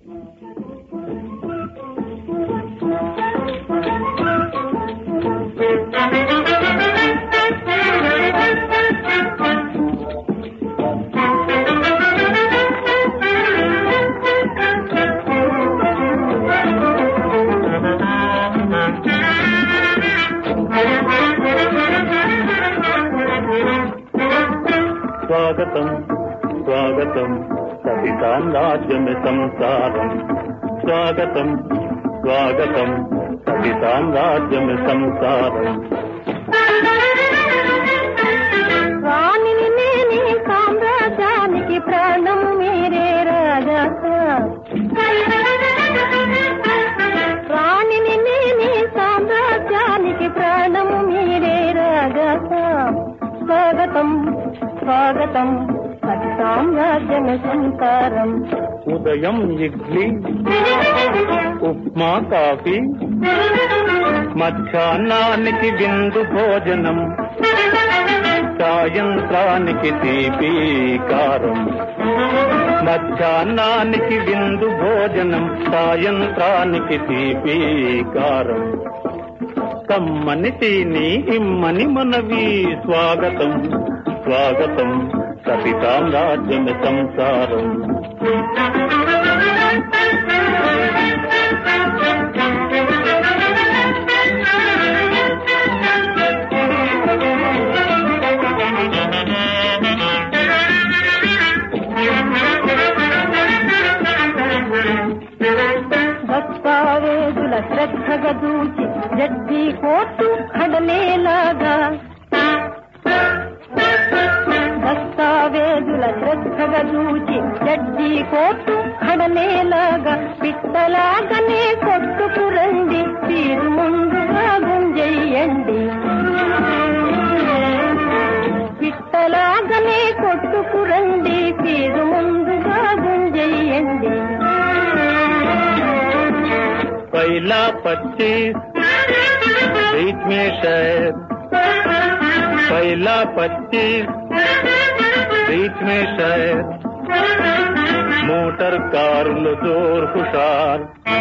స్వాగతం స్వాగతం సతి సామ్రాజ్యమి సంసారం స్వాగతం స్వాగతం సతి సామ్రాజ్యమి సంసారం రాణిని నేని సామ్రాజ్యానికి ప్రాణం మీరే రాజా రాణిని నేని సామ్రాజ్యానికి ప్రాణం మీరే రాజా స్వాగతం స్వాగతం అది సామ్రాజ్యమ సంసారం ఉదయం ఇడ్లీ ఉప్మా కాఫీ మధ్యాహ్నానికి విందు భోజనం సాయంత్రానికి తీపి కారం మధ్యాహ్నానికి విందు భోజనం సాయంత్రానికి తీపి కారం కమ్మని తిని ఇమ్మని మనవి స్వాగతం స్వాగతం సతి సామ్రాజ్యమి సంసారం దస్తావేజుల శ్రద్ధగా దూచి జడ్జి కోర్టు కడలేలాగా దస్తావేజుల శ్రద్ధగా దూచి జడ్జి కోర్టు కడలేలాగా పిట్టలాగనే కొట్టుకు రండి తీరు ముందుగా గుంజెయ్యండి పిట్టలాగనే కొట్టుకు రండి తీరు ముందుగా గుంజెయ్యండి पहला पच्चीस बीच में शहर पहला पच्चीस बीच में शहर మోటార్ కారులు జోర్ హుషార్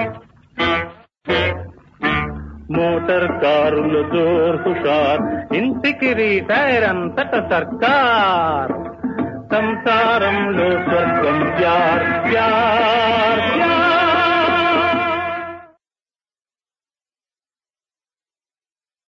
మోటార్ కారులు జోర్ హుషార్ ఇంటికి రిటైర్ అంతట సర్కార్ సంసారంలో స్వర్గం ప్యార్ ప్యార్